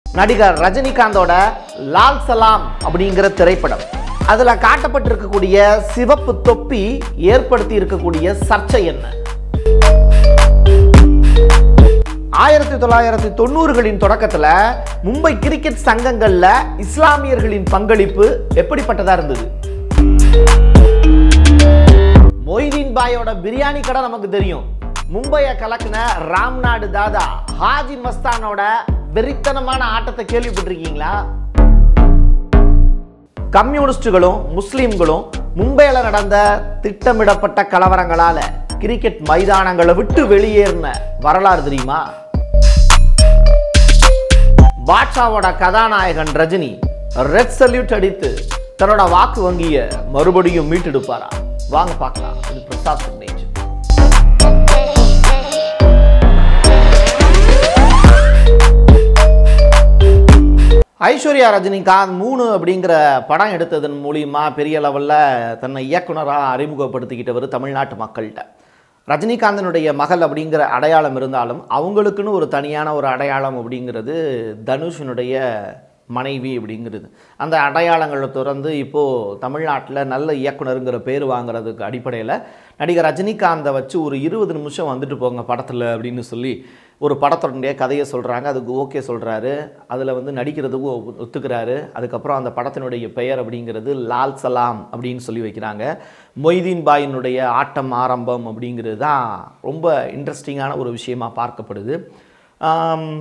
நடிகர் ரஜினிகாந்தோட லால் சலாம் அப்படிங்கிற திரைப்படம் அதுல காட்டப்பட்டிருக்கக்கூடிய சிவப்பு தொப்பி ஏற்படுத்தி இருக்கக்கூடிய சர்ச்சை என்ன ஆயிரத்தி தொள்ளாயிரத்தி தொண்ணூறுகளின் தொடக்கத்துல மும்பை கிரிக்கெட் சங்கங்கள்ல இஸ்லாமியர்களின் பங்களிப்பு எப்படிப்பட்டதா இருந்தது மொய்தீன் பாயோட பிரியாணி கடை நமக்கு தெரியும் மும்பையை கலக்குன ராம்நாடு தாதா ஹாஜி மஸ்தானோட வெறித்தனமான ஆட்டத்தை கேள்விப்பட்டிருக்கீங்களா கம்யூனிஸ்டுகளும் முஸ்லிம்களும் மும்பையில் நடந்த திட்டமிடப்பட்ட கலவரங்களால கிரிக்கெட் மைதானங்களை விட்டு வெளியேறின வரலாறு தெரியுமா பாட்ஷாவோட கதாநாயகன் ரஜினி ரெட் சல்யூட் அடித்து தன்னோட வாக்கு வங்கிய மறுபடியும் மீட்டெடுப்பாரா வாங்க பார்க்கலாம் இது பிரசாத் சிக்னேச்சர் ஐஸ்வர்யா ரஜினிகாந்த் மூணு அப்படிங்கிற படம் எடுத்ததன் மூலியமா பெரிய லெவலில் தன்னை இயக்குனராக அறிமுகப்படுத்திக்கிட்டவர் தமிழ்நாட்டு மக்கள்கிட்ட ரஜினிகாந்தனுடைய மகள் அப்படிங்கிற அடையாளம் இருந்தாலும் அவங்களுக்குன்னு ஒரு தனியான ஒரு அடையாளம் அப்படிங்கிறது தனுஷினுடைய மனைவி அப்படிங்கிறது அந்த அடையாளங்களை திறந்து இப்போது தமிழ்நாட்டில் நல்ல இயக்குனருங்கிற பேர் வாங்குறதுக்கு அடிப்படையில் நடிகர் ரஜினிகாந்தை வச்சு ஒரு இருபது நிமிஷம் வந்துட்டு போங்க படத்தில் அப்படின்னு சொல்லி ஒரு படத்தினுடைய கதையை சொல்கிறாங்க அதுக்கு ஓகே சொல்கிறாரு அதில் வந்து நடிக்கிறதுக்கும் ஒப்பு- ஒத்துக்கிறாரு அதுக்கப்புறம் அந்த படத்தினுடைய பெயர் அப்படிங்கிறது லால் சலாம் அப்படின்னு சொல்லி வைக்கிறாங்க மொய்தீன் பாயினுடைய ஆட்டம் ஆரம்பம் அப்படிங்கிறது தான் ரொம்ப இன்ட்ரெஸ்டிங்கான ஒரு விஷயமா பார்க்கப்படுது ஆம்,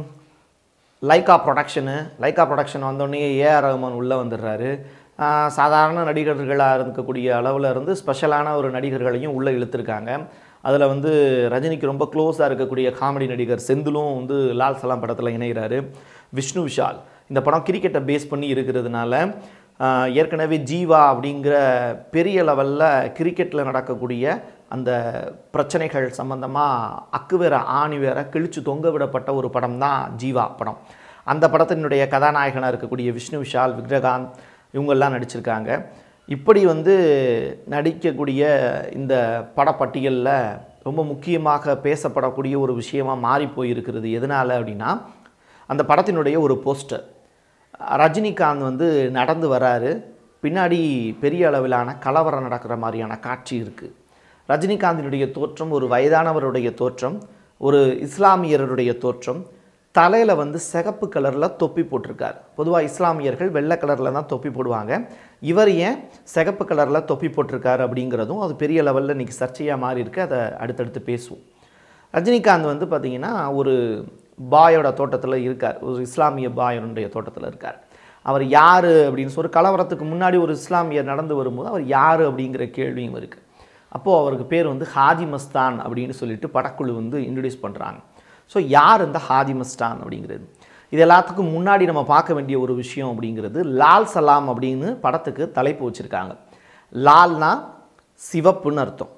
லைக்கா ப்ரொடக்ஷனு லைக்கா ப்ரொடக்ஷன் வந்தோடனே ஏஆர் ரஹ்மான் உள்ளே வந்துடுறாரு ஆஹ் சாதாரண நடிகர்களாக இருக்கக்கூடிய அளவில் இருந்து ஸ்பெஷலான ஒரு நடிகர்களையும் உள்ளே இழுத்துருக்காங்க அதில் வந்து ரஜினிக்கு ரொம்ப க்ளோஸாக இருக்கக்கூடிய காமெடி நடிகர் செந்திலும் வந்து லால் சலாம் படத்தில் இணைகிறாரு விஷ்ணு விஷால் இந்த படம் கிரிக்கெட்டை பேஸ் பண்ணி இருக்கிறதுனால ஆஹ் ஏற்கனவே ஜீவா அப்படிங்கிற பெரிய லெவலில் கிரிக்கெட்டில் நடக்கக்கூடிய அந்த பிரச்சனைகள் சம்பந்தமாக அக்கு வேற ஆணி வேற கிழிச்சு தொங்க விடப்பட்ட ஒரு படம் தான் ஜீவா படம் அந்த படத்தினுடைய கதாநாயகனாக இருக்கக்கூடிய விஷ்ணு விஷால் விக்ரகாந்த் இவங்கெல்லாம் நடிச்சிருக்காங்க இப்படி வந்து நடிக்கக்கூடிய இந்த படப்பட்டியலில் ரொம்ப முக்கியமாக பேசப்படக்கூடிய ஒரு விஷயமா மாறி போயிருக்கிறது எதனால் அப்படின்னா அந்த படத்தினுடைய ஒரு போஸ்டர் ரஜினிகாந்த் வந்து நடந்து வராரு பின்னாடி பெரிய அளவிலான கலவரம் நடக்கிற மாதிரியான காட்சி இருக்குது ரஜினிகாந்தினுடைய தோற்றம் ஒரு வயதானவருடைய தோற்றம் ஒரு இஸ்லாமியருடைய தோற்றம் தலையில் வந்து சிகப்பு கலரில் தொப்பி போட்டிருக்கார் பொதுவாக இஸ்லாமியர்கள் வெள்ளை கலரில் தான் தொப்பி போடுவாங்க இவர் ஏன் சிகப்பு கலரில் தொப்பி போட்டிருக்காரு அப்படிங்கிறதும் அது பெரிய லெவலில் இன்றைக்கி சர்ச்சையாக மாறி இருக்கு அதை அடுத்தடுத்து பேசுவோம் ரஜினிகாந்த் வந்து பார்த்திங்கன்னா ஒரு பாயோட தோட்டத்தில் இருக்கார் ஒரு இஸ்லாமிய பாயனுடைய தோட்டத்தில் இருக்கார் அவர் யார் அப்படின்னு சொல்லி ஒரு கலவரத்துக்கு முன்னாடி ஒரு இஸ்லாமியர் நடந்து வரும்போது அவர் யார் அப்படிங்கிற கேள்வியும் இருக்குது அப்போது அவருக்கு பேர் வந்து ஹாஜி மஸ்தான் அப்படின்னு சொல்லிட்டு படக்குழு வந்து இன்ட்ரடியூஸ் பண்ணுறாங்க ஸோ யார் இந்த ஹாஜி மஸ்தான் அப்படிங்கிறது இது எல்லாத்துக்கும் முன்னாடி நம்ம பார்க்க வேண்டிய ஒரு விஷயம் அப்படிங்கிறது லால் சலாம் அப்படின்னு படத்துக்கு தலைப்பு வச்சுருக்காங்க லால்னா சிவப்புன்னு அர்த்தம்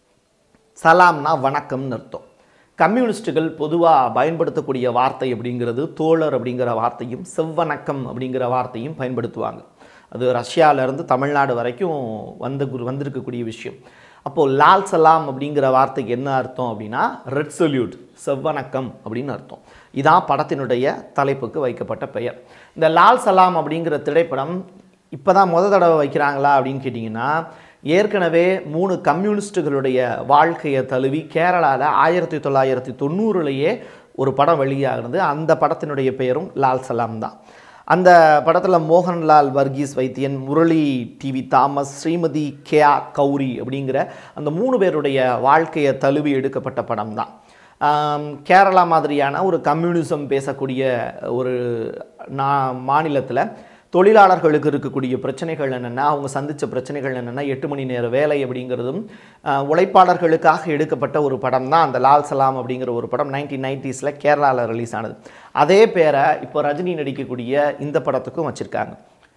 சலாம்னா வணக்கம்னு அர்த்தம் கம்யூனிஸ்ட்டுகள் பொதுவாக பயன்படுத்தக்கூடிய வார்த்தை அப்படிங்கிறது தோழர் அப்படிங்கிற வார்த்தையும் செவ்வணக்கம் அப்படிங்கிற வார்த்தையும் பயன்படுத்துவாங்க அது ரஷ்யாவிலேருந்து தமிழ்நாடு வரைக்கும் வந்த குரு வந்திருக்கக்கூடிய விஷயம் அப்போது லால் சலாம் அப்படிங்கிற வார்த்தைக்கு என்ன அர்த்தம் அப்படின்னா ரெட் சொல்யூட் செவ்வணக்கம் அப்படின்னு அர்த்தம் இதான் படத்தினுடைய தலைப்புக்கு வைக்கப்பட்ட பெயர் இந்த லால் சலாம் அப்படிங்கிற திரைப்படம் இப்போ தான் முத தடவை வைக்கிறாங்களா அப்படின்னு கேட்டிங்கன்னா ஏற்கனவே மூணு கம்யூனிஸ்ட்டுகளுடைய வாழ்க்கையை தழுவி கேரளாவில் ஆயிரத்தி தொள்ளாயிரத்தி தொண்ணூறுலேயே ஒரு படம் வெளியாகிறது அந்த படத்தினுடைய பெயரும் லால் சலாம் தான் அந்த படத்தில் மோகன்லால் வர்கீஸ் வைத்தியன் முரளி டிவி தாமஸ் ஸ்ரீமதி கேஆ கௌரி அப்படிங்கிற அந்த மூணு பேருடைய வாழ்க்கையை தழுவி எடுக்கப்பட்ட படம் தான் ஆம், கேரளா மாதிரியான ஒரு கம்யூனிசம் பேசக்கூடிய ஒரு நா மாநிலத்தில் தொழிலாளர்களுக்கு இருக்கக்கூடிய பிரச்சனைகள் என்னென்னா அவங்க சந்தித்த பிரச்சனைகள் என்னென்னா எட்டு மணி நேர வேலை அப்படிங்கிறதும் ஆஹ், உழைப்பாளர்களுக்காக எடுக்கப்பட்ட ஒரு படம் தான் அந்த லால் சலாம் அப்படிங்கிற ஒரு படம் நைன்டீன் நைன்டிஸில் கேரளாவில் ரிலீஸ் ஆனது அதே பேரை இப்போ ரஜினி நடிக்கக்கூடிய இந்த படத்துக்கும் வச்சுருக்காங்க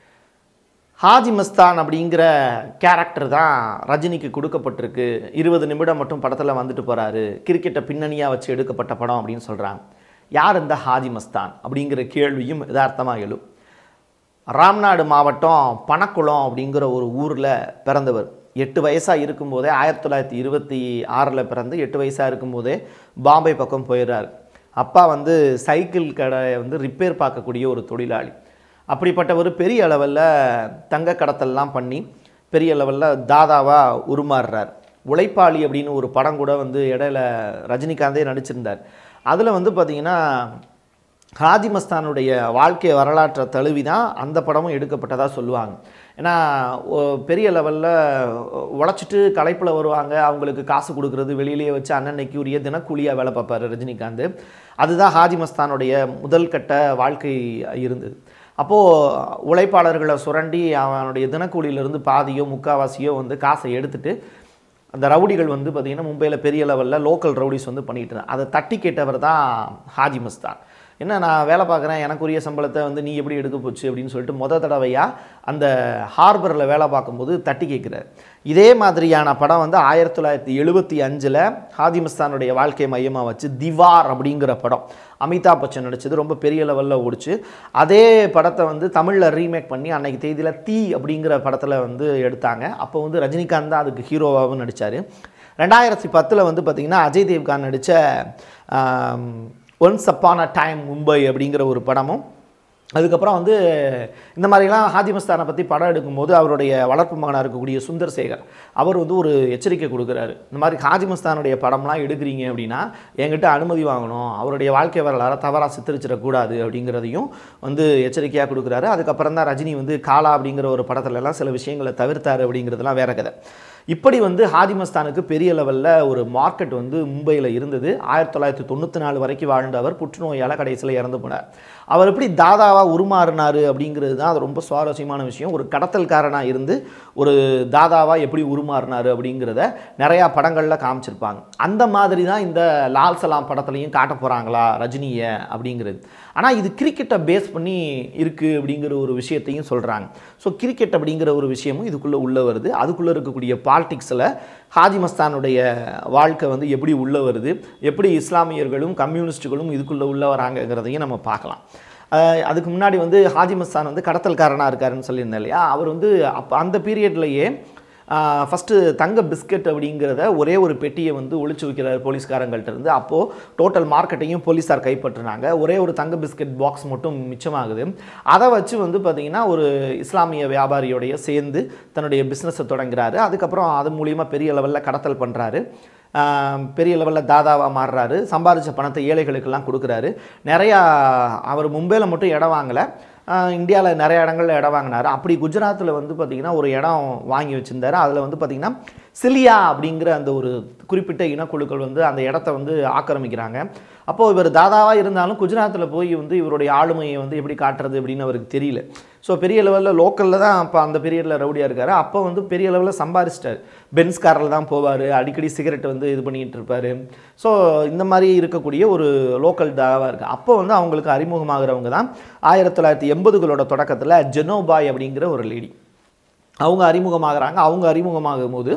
ஹாஜி மஸ்தான் அப்படிங்கிற கேரக்டர் தான் ரஜினிக்கு கொடுக்கப்பட்டிருக்கு இருபது நிமிடம் மட்டும் படத்தில் வந்துட்டு போகிறாரு கிரிக்கெட்டை பின்னணியாக வச்சு எடுக்கப்பட்ட படம் அப்படின்னு சொல்கிறாங்க யார் இந்த ஹாஜி மஸ்தான் அப்படிங்கிற கேள்வியும் யதார்த்தமாக எழும் ராம்நாடு மாவட்டம் பணக்குளம் அப்படிங்கிற ஒரு ஊரில் பிறந்தவர் எட்டு வயசாக இருக்கும்போதே ஆயிரத்தி தொள்ளாயிரத்தி இருபத்தி ஆறில் பிறந்து எட்டு வயசாக இருக்கும்போதே பாம்பே பக்கம் போயிடுறாரு அப்பா வந்து சைக்கிள் கடையை வந்து ரிப்பேர் பார்க்கக்கூடிய ஒரு தொழிலாளி அப்படிப்பட்டவர் பெரிய அளவில் தங்க கடத்தல்லாம் பண்ணி பெரிய லெவலில் தாதாவாக உருமாறுறார் உழைப்பாளி அப்படின்னு ஒரு படம் கூட வந்து இடையில ரஜினிகாந்தே நடிச்சிருந்தார் அதில் வந்து பார்த்திங்கன்னா ஹாஜி மஸ்தானுடைய வாழ்க்கை வரலாற்றை தழுவி தான் அந்த படமும் எடுக்கப்பட்டதாக சொல்லுவாங்க ஏன்னா ஒ- பெரிய லெவலில் உழைச்சிட்டு களைப்பில் வருவாங்க அவங்களுக்கு காசு கொடுக்கறது வெளியிலேயே வச்சு அன்னன்னைக்கு உரிய தினக்கூலியாக வேலை பார்ப்பார் ரஜினிகாந்த் அதுதான் ஹாஜி மஸ்தானுடைய முதல் கட்ட வாழ்க்கை இருந்தது அப்போது உழைப்பாளர்களை சுரண்டி அவனுடைய தினக்கூலியிலிருந்து பாதியோ முக்காவாசியோ வந்து காசை எடுத்துட்டு அந்த ரவுடிகள் வந்து பார்த்திங்கன்னா மும்பையில் பெரிய லெவலில் லோக்கல் ரவுடிஸ் வந்து பண்ணிட்டு இருந்தாங்க அதை தட்டி கேட்டவர் தான் ஹாஜி மஸ்தான் என்ன நான் வேலை பார்க்குறேன் எனக்குரிய சம்பளத்தை வந்து நீ எப்படி எடுக்க போச்சு அப்படின்னு சொல்லிட்டு முத தடவையாக அந்த ஹார்பரில் வேலை பார்க்கும்போது தட்டி கேட்குறாரு இதே மாதிரியான படம் வந்து ஆயிரத்தி தொள்ளாயிரத்தி எழுபத்தி அஞ்சில் ஹாஜி மஸ்தானுடைய வாழ்க்கை மையமாக வச்சு திவார் அப்படிங்கிற படம் அமிதாப் பச்சன் நடிச்சது ரொம்ப பெரிய லெவலில் ஓடிச்சு அதே படத்தை வந்து தமிழில் ரீமேக் பண்ணி அன்னைக்கு தேதியில் தீ அப்படிங்கிற படத்தில் வந்து எடுத்தாங்க அப்போ வந்து ரஜினிகாந்த் தான் அதுக்கு ஹீரோவாகவும் நடித்தார் ரெண்டாயிரத்தி பத்தில் வந்து பார்த்திங்கன்னா அஜய் தேவ்கான் நடித்த once upon a time Mumbai அப்படிங்கிற ஒரு படமும் அதுக்கப்புறம் வந்து இந்த மாதிரிலாம் ஹாஜி மஸ்தானை பற்றி படம் எடுக்கும்போது அவருடைய வளர்ப்பு மகனாக இருக்கக்கூடிய சுந்தர் சேகர் அவர் வந்து ஒரு எச்சரிக்கை கொடுக்குறாரு இந்த மாதிரி ஹாஜி மஸ்தானுடைய படம்லாம் எடுக்கிறீங்க அப்படின்னா என்கிட்ட அனுமதி வாங்கணும் அவருடைய வாழ்க்கை வரலாறை தவறாக சித்தரிச்சிடக்கூடாது அப்படிங்கிறதையும் வந்து எச்சரிக்கையாக கொடுக்குறாரு அதுக்கப்புறம் தான் ரஜினி வந்து காலா அப்படிங்கிற ஒரு படத்துலலாம் சில விஷயங்களை தவிர்த்தாரு அப்படிங்கிறதுலாம் வேற கதை இப்படி வந்து ஹாஜி மஸ்தானுக்கு பெரிய லெவலில் ஒரு மார்க்கெட் வந்து மும்பையில் இருந்தது ஆயிரத்தி தொள்ளாயிரத்தி தொண்ணூற்றி நாலு வரைக்கும் வாழ்ந்த அவர் புற்றுநோயால் கடைசியில் இறந்து போனார் அவர் எப்படி தாதாவாக உருமாறினார் அப்படிங்கிறது தான் அது ரொம்ப சுவாரஸ்யமான விஷயம் ஒரு கடத்தல்காரனாக இருந்து ஒரு தாதாவாக எப்படி உருமாறினார் அப்படிங்கிறத நிறையா படங்களில் காமிச்சிருப்பாங்க அந்த மாதிரி தான் இந்த லால் சலாம் படத்துலையும் காட்ட போகிறாங்களா ரஜினியை அப்படிங்கிறது ஆனால் இது கிரிக்கெட்டை பேஸ் பண்ணி இருக்குது அப்படிங்கிற ஒரு விஷயத்தையும் சொல்கிறாங்க ஸோ கிரிக்கெட் அப்படிங்கிற ஒரு விஷயமும் இதுக்குள்ளே உள்ளே வருது அதுக்குள்ளே இருக்கக்கூடிய பாலிடிக்ஸில் ஹாஜி மஸ்தானுடைய வாழ்க்கை வந்து எப்படி உள்ளே வருது எப்படி இஸ்லாமியர்களும் கம்யூனிஸ்ட்டுகளும் இதுக்குள்ளே உள்ள வராங்கங்கிறதையும் நம்ம பார்க்கலாம் அஹ் அதுக்கு முன்னாடி வந்து ஹாஜி மஸ்தான் வந்து கடத்தல்காரனாக இருக்காருன்னு சொல்லியிருந்தேன் இல்லையா அவர் வந்து அப்போ அந்த பீரியட்லேயே ஃபஸ்ட்டு தங்க பிஸ்கட் அப்படிங்கிறத ஒரே ஒரு பெட்டியை வந்து ஒளிச்சு வைக்கிறார் போலீஸ்காரங்கள்ட்ட இருந்து அப்போது டோட்டல் மார்க்கெட்டையும் போலீஸார் கைப்பற்றினாங்க ஒரே ஒரு தங்க பிஸ்கட் பாக்ஸ் மட்டும் மிச்சமாகுது அதை வச்சு வந்து பார்த்திங்கன்னா ஒரு இஸ்லாமிய வியாபாரியோடைய சேர்ந்து தன்னுடைய பிஸ்னஸை தொடங்குறாரு அதுக்கப்புறம் அது மூலியமாக பெரிய லெவலில் கடத்தல் பண்ணுறாரு பெரிய லெவலில் தாதாவாக மாறுறாரு சம்பாதிச்ச பணத்தை ஏழைகளுக்கெல்லாம் கொடுக்குறாரு நிறையா அவர் மும்பையில் மட்டும் இடம் வாங்கலை இந்தியாவில் நிறைய இடங்கள்ல இடம் வாங்கினார் அப்படி குஜராத்தில் வந்து பார்த்திங்கன்னா ஒரு இடம் வாங்கி வச்சுருந்தாரு அதில் வந்து பார்த்திங்கன்னா சிலியா அப்படிங்கிற அந்த ஒரு குறிப்பிட்ட இனக்குழுக்கள் வந்து அந்த இடத்த வந்து ஆக்கிரமிக்கிறாங்க அப்போது இவர் தாதாவாக இருந்தாலும் குஜராத்தில் போய் வந்து இவருடைய ஆளுமையை வந்து எப்படி காட்டுறது அப்படின்னு அவருக்கு தெரியல ஸோ பெரிய லெவலில் லோக்கலில் தான் அப்போ அந்த பீரியடில் ரவுடியாக இருக்கார் அப்போ வந்து பெரிய லெவலில் சம்பாரிச்சிட்டார் பென்ஸ் காரில் தான் போவார் அடிக்கடி சிகரெட் வந்து இது பண்ணிகிட்டு இருப்பார் ஸோ இந்த மாதிரி இருக்கக்கூடிய ஒரு லோக்கல் தாவாக இருக்குது அப்போ வந்து அவங்களுக்கு அறிமுகமாகிறவங்க தான் ஆயிரத்தி தொள்ளாயிரத்தி எண்பதுகளோட தொடக்கத்தில் ஜெனோபாய் அப்படிங்கிற ஒரு லேடி அவங்க அறிமுகமாகறாங்க அவங்க அறிமுகமாகும் போது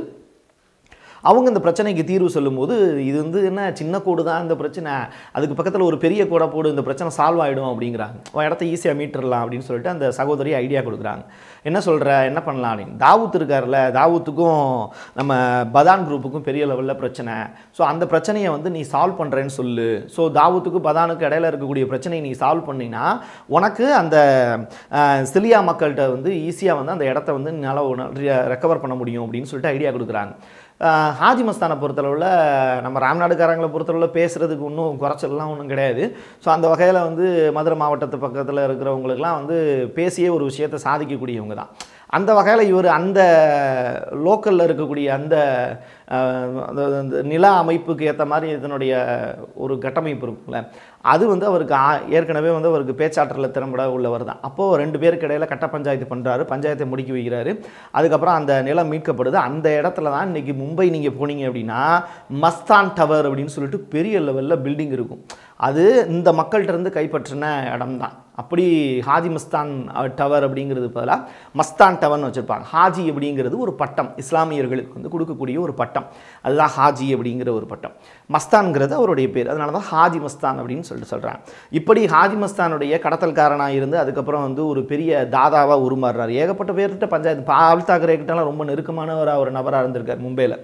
அவங்க இந்த பிரச்சனைக்கு தீர்வு சொல்லும்போது இது வந்து என்ன சின்ன கோடு தான் இந்த பிரச்சனை அதுக்கு பக்கத்தில் ஒரு பெரிய கோடை போடு இந்த பிரச்சனை சால்வ் ஆகிடும் அப்படிங்கிறாங்க உன் இடத்த ஈஸியாக மீட்டுறலாம் அப்படின்னு சொல்லிட்டு அந்த சகோதரி ஐடியா கொடுக்குறாங்க என்ன சொல்கிற என்ன பண்ணலாம் அப்படின்னு தாவூத் இருக்கார்ல தாவூத்துக்கும் நம்ம பதான் குரூப்புக்கும் பெரிய லெவலில் பிரச்சனை ஸோ அந்த பிரச்சனையை வந்து நீ சால்வ் பண்ணுறேன்னு சொல்லு ஸோ தாவூத்துக்கும் பதானுக்கு இடையில இருக்கக்கூடிய பிரச்சனையை நீ சால்வ் பண்ணினா உனக்கு அந்த அஹ், சிலியா மக்கள்கிட்ட வந்து ஈஸியாக வந்து அந்த இடத்த வந்து நல்லா ரெக்கவர் பண்ண முடியும் அப்படின்னு சொல்லிட்டு ஐடியா கொடுக்குறாங்க ஆஹ் ஹாஜி மஸ்தானை பொறுத்தளவில் நம்ம ராம்நாடுக்காரங்களை பொறுத்தளவில் பேசுகிறதுக்கு ஒன்றும் குறைச்சல்லாம் ஒன்றும் கிடையாது ஸோ அந்த வகையில் வந்து மதுரை மாவட்டத்து பக்கத்தில் இருக்கிறவங்களுக்குலாம் வந்து பேசியே ஒரு விஷயத்தை சாதிக்கக்கூடியவங்க தான் அந்த வகையில் இவர் அந்த லோக்கலில் இருக்கக்கூடிய அந்த ஆஹ், அந்த அந்த நில அமைப்புக்கு ஏற்ற மாதிரி இதனுடைய ஒரு கட்டமைப்பு இருக்குல்ல அது வந்து அவருக்கு ஆ- ஏற்கனவே வந்து அவருக்கு பேச்சாற்றலில் திறம்பட உள்ளவர் தான் அப்போது ரெண்டு பேருக்கு இடையில கட்ட பஞ்சாயத்து பண்ணுறாரு பஞ்சாயத்தை முடுக்கி வைக்கிறாரு அதுக்கப்புறம் அந்த நிலம் மீட்கப்படுது அந்த இடத்துல தான் இன்றைக்கி மும்பை நீங்கள் போனீங்க அப்படின்னா மஸ்தான் டவர் அப்படின்னு சொல்லிட்டு பெரிய லெவலில் பில்டிங் இருக்கும் அது இந்த மக்கள்கிட்ட இருந்து கைப்பற்றின இடம் தான் அப்படி ஹாஜி மஸ்தான் அஹ், டவர் அப்படிங்கிறது பதிலாக மஸ்தான் டவர்னு வச்சுருப்பாங்க ஹாஜி அப்படிங்கிறது ஒரு பட்டம் இஸ்லாமியர்களுக்கு வந்து கொடுக்கக்கூடிய ஒரு பட்டம் அதுதான் ஹாஜி அப்படிங்கிற ஒரு பட்டம் மஸ்தான்ங்கிறது அவருடைய பேர் அதனால தான் ஹாஜி மஸ்தான் அப்படின்னு சொல்லிட்டு சொல்கிறாங்க இப்படி ஹாஜி மஸ்தானுடைய கடத்தல்காரனாக இருந்து அதுக்கப்புறம் வந்து ஒரு பெரிய தாதாவாக உருமாறுறாரு ஏகப்பட்ட பேர்கிட்ட பஞ்சாயத்து பால் தாக்கரே கிட்டலாம் ரொம்ப நெருக்கமானவராக ஒரு நபராக இருந்திருக்கார் மும்பையில்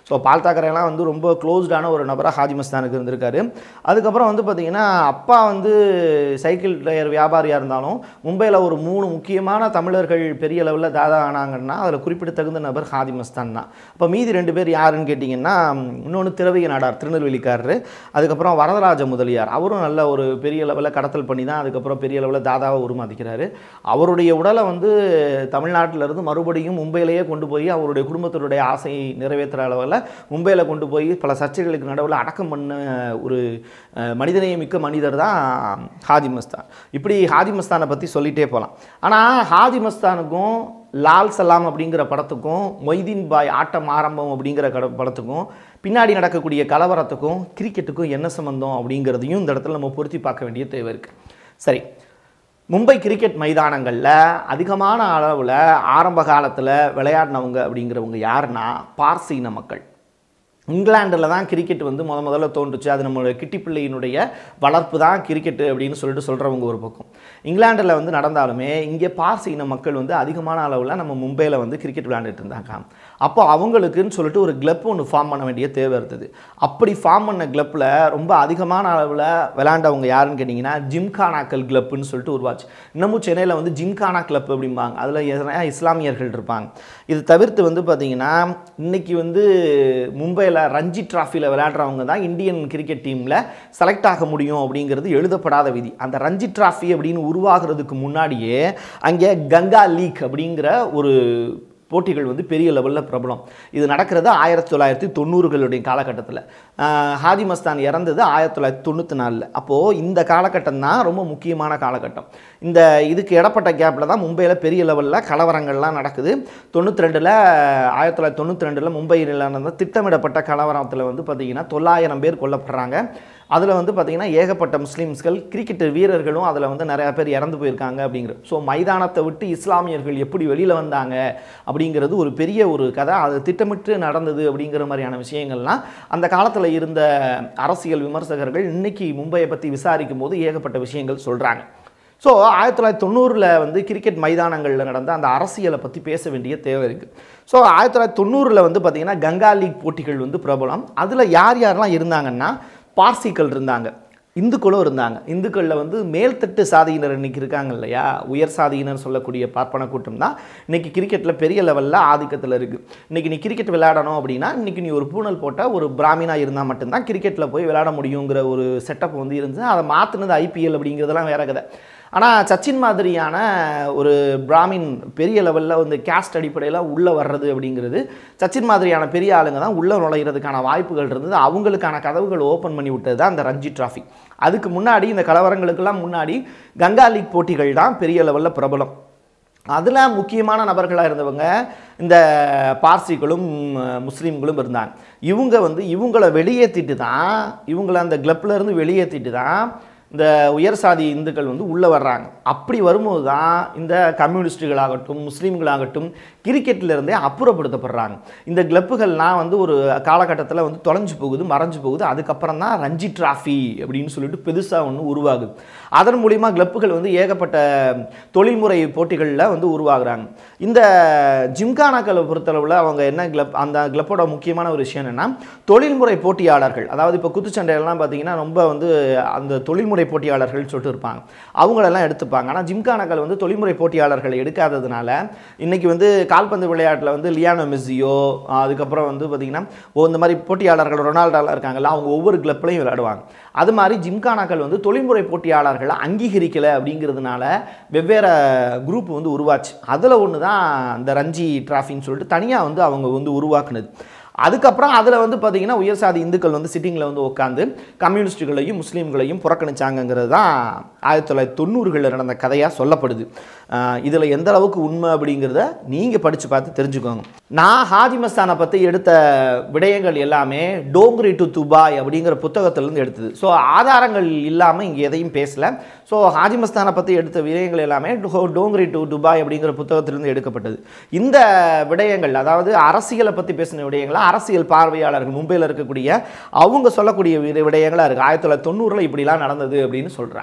ஸோ பால் தாக்கரேலாம் வந்து ரொம்ப க்ளோஸ்டான ஒரு நபராக ஹாஜி மஸ்தானுக்கு இருந்திருக்காரு அதுக்கப்புறம் வந்து பார்த்திங்கன்னா அப்பா வந்து சைக்கிள் டயர் வியாபாரியாக இருந்தாலும் மும்பையில் ஒரு மூணு முக்கியமான தமிழர்கள் பெரிய அளவில் தாதா ஆனாங்கன்னா அதில் குறிப்பிடத்தகுந்த நபர் ஹாஜி மஸ்தான் தான் அப்போ மீதி ரெண்டு பேர் யாருன்னு கேட்டிங்கன்னா இன்னொன்று திரவிய நாடார் திருநெல்வேலிக்காரரு அதுக்கப்புறம் வரதராஜ முதலியார் அவரும் நல்ல ஒரு பெரிய லெவலில் கடத்தல் பண்ணி தான் அதுக்கப்புறம் பெரிய லெவலில் தாதாவை உருமாதிக்கிறாரு அவருடைய உடலை வந்து தமிழ்நாட்டில இருந்து மறுபடியும் மும்பையிலேயே கொண்டு போய் அவருடைய குடும்பத்தினுடைய ஆசையை நிறைவேற்றுற அளவில் மும்பையில் கொண்டு போய் பல சர்ச்சைகளுக்கு நடுவில் அடக்கம் பண்ண ஒரு அஹ், மனிதநேயமிக்க மனிதர் தான் ஹாஜி மஸ்தான் இப்படி ஹாஜி மஸ்தானை பற்றி சொல்லிகிட்டே போகலாம் ஆனால் ஹாஜி மஸ்தானுக்கும் லால் சலாம் அப்படிங்கிற படத்துக்கும் மொய்தீன் பாய் ஆட்டம் ஆரம்பம் அப்படிங்கிற கட படத்துக்கும் பின்னாடி நடக்கக்கூடிய கலவரத்துக்கும் கிரிக்கெட்டுக்கும் என்ன சம்மந்தம் அப்படிங்கிறதையும் இந்த இடத்துல நம்ம பொருத்தி பார்க்க வேண்டிய தேவை இருக்குது சரி மும்பை கிரிக்கெட் மைதானங்களில் அதிகமான அளவில் ஆரம்ப காலத்தில் விளையாடினவங்க அப்படிங்கிறவங்க யாருன்னா பார்சீன மக்கள் இங்கிலாண்டில் தான் கிரிக்கெட் வந்து முத முதல்ல தோன்றுச்சு அது நம்மளுடைய கிட்டி பிள்ளையினுடைய வளர்ப்பு தான் கிரிக்கெட் அப்படின்னு சொல்லிட்டு சொல்கிறவங்க ஒரு பக்கம் இங்கிலாண்டில் வந்து நடந்தாலுமே இங்கே பார்சி இன மக்கள் வந்து அதிகமான அளவில் நம்ம மும்பையில் வந்து கிரிக்கெட் விளையாண்டுட்டு இருந்தாங்க அப்போ அவங்களுக்குன்னு சொல்லிட்டு ஒரு கிளப் ஒன்று ஃபார்ம் பண்ண வேண்டிய தேவை இருந்தது அப்படி ஃபார்ம் பண்ண கிளப்பில் ரொம்ப அதிகமான அளவில் விளையாண்டவங்க யாருன்னு கேட்டிங்கன்னா ஜிம்கானாக்கள் கிளப்புன்னு சொல்லிட்டு உருவாச்சு இன்னமும் சென்னையில் வந்து ஜிம்கானா கிளப் அப்படிம்பாங்க அதில் எதனா இஸ்லாமியர்கள் இருப்பாங்க இது தவிர்த்து வந்து பார்த்திங்கன்னா இன்னைக்கு வந்து மும்பையில் ரஞ்சி டிராஃபியில் விளையாடுறவங்க தான் இந்தியன் கிரிக்கெட் டீமில் செலக்ட் ஆக முடியும் அப்படிங்கிறது எழுதப்படாத விதி அந்த ரஞ்சி டிராஃபி அப்படின்னு உருவாகிறதுக்கு முன்னாடியே அங்கே கங்கா லீக் அப்படிங்கிற ஒரு போட்டிகள் வந்து பெரிய லெவலில் பிரபலம் இது நடக்கிறது ஆயிரத்தி தொள்ளாயிரத்தி தொண்ணூறுகளுடைய காலகட்டத்தில் ஹாதி மஸ்தான் இறந்தது ஆயிரத்தி தொள்ளாயிரத்தி தொண்ணூற்றி நாலில் அப்போது இந்த காலகட்டம் தான் ரொம்ப முக்கியமான காலகட்டம் இந்த இதுக்கு இடப்பட்ட கேப்பில் தான் மும்பையில் பெரிய லெவலில் கலவரங்கள்லாம் நடக்குது தொண்ணூற்றி ரெண்டில் ஆயிரத்தி தொள்ளாயிரத்தி தொண்ணூற்றி ரெண்டில் மும்பையில் நடந்த திட்டமிடப்பட்ட கலவரத்தில் வந்து பார்த்திங்கன்னா தொள்ளாயிரம் பேர் கொல்லப்படுறாங்க அதில் வந்து பார்த்திங்கன்னா ஏகப்பட்ட முஸ்லீம்ஸ்கள் கிரிக்கெட் வீரர்களும் அதில் வந்து நிறையா பேர் இறந்து போயிருக்காங்க அப்படிங்கிற ஸோ மைதானத்தை விட்டு இஸ்லாமியர்கள் எப்படி வெளியில் வந்தாங்க அப்படிங்கிறது ஒரு பெரிய ஒரு கதை அது திட்டமிட்டு நடந்தது அப்படிங்கிற மாதிரியான விஷயங்கள்லாம் அந்த காலத்தில் இருந்த அரசியல் விமர்சகர்கள் இன்னைக்கு மும்பையை பற்றி விசாரிக்கும் போது ஏகப்பட்ட விஷயங்கள் சொல்கிறாங்க ஸோ ஆயிரத்தி தொள்ளாயிரத்தி தொண்ணூறில் வந்து கிரிக்கெட் மைதானங்களில் நடந்த அந்த அரசியலை பற்றி பேச வேண்டிய தேவை இருக்குது ஸோ ஆயிரத்தி தொள்ளாயிரத்தி தொண்ணூறில் வந்து பார்த்திங்கன்னா கங்கா லீக் போட்டிகள் வந்து பிரபலம் அதில் யார் யாரெல்லாம் இருந்தாங்கன்னா பார்சிகள் இருந்தாங்க இந்துக்களும் இருந்தாங்க இந்துக்களில் வந்து மேல்தட்டு சாதியினர் இன்னைக்கு இருக்காங்க இல்லையா உயர் சாதியினர் சொல்லக்கூடிய பார்ப்பன கூட்டம் தான் இன்னைக்கு கிரிக்கெட்டில் பெரிய லெவலில் ஆதிக்கத்தில் இருக்குது இன்னைக்கு நீ கிரிக்கெட் விளையாடணும் அப்படின்னா இன்னைக்கு நீ ஒரு பூனல் போட்டால் ஒரு பிராமினா இருந்தால் மட்டும்தான் கிரிக்கெட்டில் போய் விளையாட முடியுங்கிற ஒரு செட்டப் வந்து இருந்துச்சு அதை மாற்றினது ஐபிஎல் அப்படிங்கிறதெல்லாம் வேற கதை ஆனால் சச்சின் மாதிரியான ஒரு பிராமின் பெரிய லெவலில் வந்து கேஸ்ட் அடிப்படையில் உள்ளே வர்றது அப்படிங்கிறது சச்சின் மாதிரியான பெரிய ஆளுங்க தான் உள்ளே நுழையிறதுக்கான வாய்ப்புகள் இருந்தது அவங்களுக்கான கதவுகள் ஓப்பன் பண்ணி விட்டது தான் அந்த ரஞ்சி டிராஃபி அதுக்கு முன்னாடி இந்த கலவரங்களுக்கெல்லாம் முன்னாடி கங்கா லீக் போட்டிகள் தான் பெரிய லெவலில் பிரபலம் அதில் முக்கியமான நபர்களாக இருந்தவங்க இந்த பார்சிகளும் அஹ், முஸ்லீம்களும் இருந்தாங்க இவங்க வந்து இவங்கள வெளியேற்றிட்டு தான் இவங்கள அந்த கிளப்ல இருந்து வெளியேற்றிட்டு தான் இந்த உயர் சாதி இந்துக்கள் வந்து உள்ளே வர்றாங்க அப்படி வரும்போது தான் இந்த கம்யூனிஸ்டுகளாகட்டும் முஸ்லீம்களாகட்டும் கிரிக்கெட்டில் இருந்தே அப்புறப்படுத்தப்படுறாங்க இந்த கிளப்புகள்லாம் வந்து ஒரு காலகட்டத்தில் வந்து தொலைஞ்சு போகுது மறைஞ்சு போகுது அதுக்கப்புறம் தான் ரஞ்சி டிராஃபி அப்படின்னு சொல்லிட்டு பெருசாக ஒன்று உருவாகுது அதன் மூலிமா கிளப்புகள் வந்து ஏகப்பட்ட தொழில்முறை போட்டிகளில் வந்து உருவாகுறாங்க இந்த ஜிம்கானாக்களை பொறுத்தளவில் அவங்க என்ன கிளப் அந்த கிளப்போட முக்கியமான ஒரு விஷயம் என்னென்னா தொழில்முறை போட்டியாளர்கள் அதாவது இப்போ குத்துச்சண்டையெல்லாம் பார்த்தீங்கன்னா ரொம்ப வந்து அந்த தொழில்முறை போட்டியாளர்கள் சொல்லிட்டு இருப்பாங்க அவங்களெல்லாம் எடுத்துப்பாங்க ஆனால் ஜிம்கானாக்கள் வந்து தொழில்முறை போட்டியாளர்களை எடுக்காததுனால இன்னைக்கு வந்து கால்பந்து விளையாட்டில் வந்து லியானோ மெஸ்ஸியோ அதுக்கப்புறம் வந்து பார்த்திங்கன்னா ஓ இந்த மாதிரி போட்டியாளர்கள் ரொனால்டோலாம் இருக்காங்கல்ல அவங்க ஒவ்வொரு கிளப்லையும் விளையாடுவாங்க அது மாதிரி ஜிம்கானாக்கள் வந்து தொழில்முறை போட்டியாளர்களை அங்கீகரிக்கலை அப்படிங்கிறதுனால வெவ்வேறு குரூப் வந்து உருவாச்சு அதில் ஒன்று தான் இந்த ரஞ்சி டிராஃபின்னு சொல்லிட்டு தனியாக வந்து அவங்க வந்து உருவாக்குனது அதுக்கப்புறம் அதில் வந்து பார்த்தீங்கன்னா உயர் சாதி இந்துக்கள் வந்து சிட்டிங்கில் வந்து உட்காந்து கம்யூனிஸ்டுகளையும் முஸ்லீம்களையும் புறக்கணிச்சாங்கங்கிறது தான் ஆயிரத்தி தொள்ளாயிரத்தி தொண்ணூறுகளில் நடந்த கதையாக சொல்லப்படுது இதில் எந்த அளவுக்கு உண்மை அப்படிங்கிறத நீங்கள் படித்து பார்த்து தெரிஞ்சுக்கோங்க நான் ஹாஜி மஸ்தானை பற்றி எடுத்த விடயங்கள் எல்லாமே டோங்ரி டு துபாய் அப்படிங்கிற புத்தகத்திலேருந்து எடுத்தது ஸோ ஆதாரங்கள் இல்லாமல் இங்கே எதையும் பேசலை ஸோ ஹாஜி மஸ்தானை பற்றி எடுத்த விடயங்கள் எல்லாமே டோ- டோங்ரி டு துபாய் அப்படிங்கிற புத்தகத்திலிருந்து எடுக்கப்பட்டது இந்த விடயங்கள் அதாவது அரசியலை பற்றி பேசின விடயங்களை அரசியல் பார்வையாளர்கள் மும்பையில் இருக்கக்கூடிய அவங்க சொல்லக்கூடிய விட- விடயங்களா இருக்குது ஆயிரத்தி தொள்ளாயிரத்தி தொண்ணூறில் இப்படிலாம் நடந்தது அப்படின்னு சொல்கிறாங்க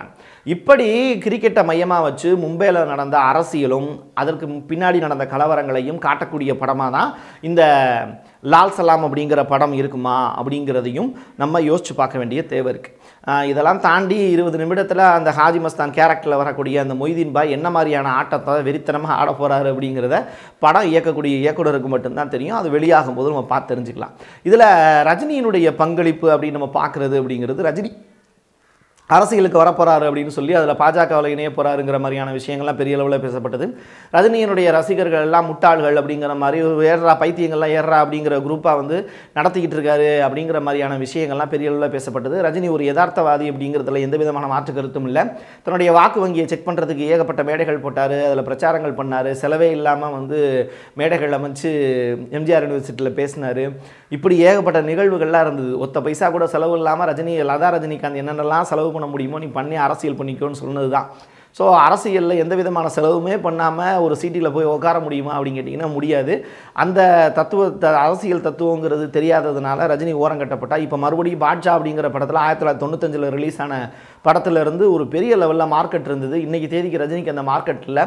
இப்படி கிரிக்கெட்டை மையமாக வச்சு மும்பையில் நடந்த அரசியலும் அதற்கு பின்னாடி நடந்த கலவரங்களையும் காட்டக்கூடிய படமாக தான் இந்த லால் சலாம் அப்படிங்கிற படம் இருக்குமா அப்படிங்கிறதையும் நம்ம யோசிச்சு பார்க்க வேண்டிய தேவை இருக்குது இதெல்லாம் தாண்டி இருபது நிமிடத்தில் அந்த ஹாஜி மஸ்தான் கேரக்டரில் வரக்கூடிய அந்த மொய்தீன் பாய் என்ன மாதிரியான ஆட்டத்தை வெறித்தனமாக ஆட போகிறாரு அப்படிங்கிறத படம் இயக்கக்கூடிய இயக்குனருக்கு மட்டும்தான் தெரியும் அது வெளியாகும் போது நம்ம பார்த்து தெரிஞ்சுக்கலாம் இதில் ரஜினியினுடைய பங்களிப்பு அப்படின்னு நம்ம பார்க்குறது அப்படிங்கிறது ரஜினி அரசியலுக்கு வரப்போறாரு அப்படின்னு சொல்லி அதில் பாஜகவில் இணைய போறாருங்கிற மாதிரியான விஷயங்கள்லாம் பெரிய அளவில் பேசப்பட்டது ரஜினியினுடைய ரசிகர்கள் எல்லாம் முட்டாள்கள் அப்படிங்கிற மாதிரி ஏறா பைத்தியங்கள்லாம் ஏறா அப்படிங்கிற குரூப்பாக வந்து நடத்திக்கிட்டு இருக்காரு அப்படிங்கிற மாதிரியான விஷயங்கள்லாம் பெரிய அளவில் பேசப்பட்டது ரஜினி ஒரு யதார்த்தவாதி அப்படிங்கிறதுல எந்த விதமான மாற்று கருத்தும் இல்லை தன்னுடைய வாக்கு வங்கியை செக் பண்ணுறதுக்கு ஏகப்பட்ட மேடைகள் போட்டார் அதில் பிரச்சாரங்கள் பண்ணார் செலவே இல்லாமல் வந்து மேடைகள் அமைச்சு எம்ஜிஆர் யூனிவர்சிட்டியில் பேசினார் இப்படி ஏகப்பட்ட நிகழ்வுகள்லாம் இருந்தது ஒத்த பைசா கூட செலவு இல்லாமல் ரஜினி லதா ரஜினிகாந்த் என்னென்னலாம் செலவு பண்ண முடியுமோ நீ பண்ணி அரசியல் பண்ணிக்கோன்னு சொன்னது தான் ஸோ அரசியலில் எந்த விதமான செலவுமே பண்ணாமல் ஒரு சீட்டில் போய் உட்கார முடியுமா அப்படின்னு கேட்டிங்கன்னா முடியாது அந்த தத்துவ த- அரசியல் தத்துவங்கிறது தெரியாததுனால ரஜினி ஓரங்கட்டப்பட்டா இப்போ மறுபடியும் பாட்ஷா அப்படிங்கிற படத்தில் ஆயிரத்தி தொள்ளாயிரத்தி தொண்ணூத்தஞ்சில் ரிலீஸ் ஆன படத்துல இருந்து ஒரு பெரிய லெவலில் மார்க்கெட் இருந்தது இன்றைக்கி தேதிக்கு ரஜினிக்கு அந்த மார்க்கெட்டில்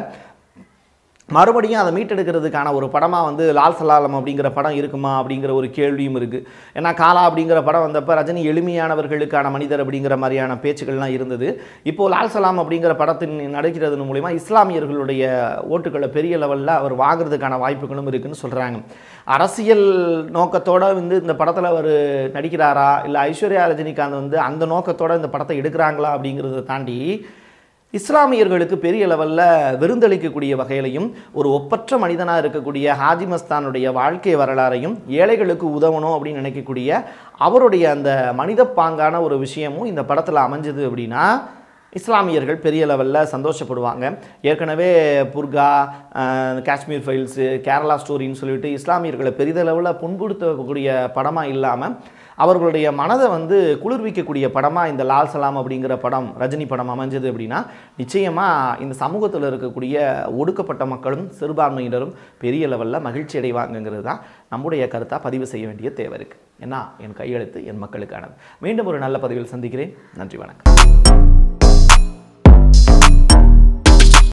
மறுபடியும் அதை மீட்டெடுக்கிறதுக்கான ஒரு படமாக வந்து லால் சலாலம் அப்படிங்கிற படம் இருக்குமா அப்படிங்கிற ஒரு கேள்வியும் இருக்குது ஏன்னா காலா அப்படிங்கிற படம் வந்தப்போ ரஜினி எளிமையானவர்களுக்கான மனிதர் அப்படிங்கிற மாதிரியான பேச்சுக்கள்லாம் இருந்தது இப்போது லால் சலாம் அப்படிங்கிற படத்தின் நடிக்கிறதன் மூலிமா இஸ்லாமியர்களுடைய ஓட்டுகளை பெரிய லெவலில் அவர் வாங்குறதுக்கான வாய்ப்புகளும் இருக்குன்னு சொல்கிறாங்க அரசியல் நோக்கத்தோட வந்து இந்த படத்தில் அவர் நடிக்கிறாரா இல்லை ஐஸ்வர்யா ரஜினிகாந்த் வந்து அந்த நோக்கத்தோட இந்த படத்தை எடுக்கிறாங்களா அப்படிங்கிறத தாண்டி இஸ்லாமியர்களுக்கு பெரிய லெவலில் விருந்தளிக்கக்கூடிய வகையிலையும் ஒரு ஒப்பற்ற மனிதனாக இருக்கக்கூடிய ஹாஜி மஸ்தானுடைய வாழ்க்கை வரலாறையும் ஏழைகளுக்கு உதவணும் அப்படின்னு நினைக்கக்கூடிய அவருடைய அந்த மனிதப்பாங்கான ஒரு விஷயமும் இந்த படத்தில் அமைஞ்சது அப்படின்னா இஸ்லாமியர்கள் பெரிய லெவலில் சந்தோஷப்படுவாங்க ஏற்கனவே புர்கா அஹ், காஷ்மீர் ஃபைல்ஸு கேரளா ஸ்டோரின்னு சொல்லிட்டு இஸ்லாமியர்களை பெரிதளவில் புண்படுத்தக்கூடிய படமாக இல்லாமல் அவர்களுடைய மனதை வந்து குளிர்விக்கக்கூடிய படமாக இந்த லால் சலாம் அப்படிங்கிற படம் ரஜினி படம் அமைஞ்சது அப்படின்னா நிச்சயமாக இந்த சமூகத்தில் இருக்கக்கூடிய ஒடுக்கப்பட்ட மக்களும் சிறுபான்மையினரும் பெரிய லெவலில் மகிழ்ச்சி அடைவாங்கங்கிறது தான் நம்முடைய கருத்தாக பதிவு செய்ய வேண்டிய தேவை இருக்குது ஏன்னா என் கையெழுத்து என் மக்களுக்கானது மீண்டும் ஒரு நல்ல பதிவில் சந்திக்கிறேன் நன்றி வணக்கம்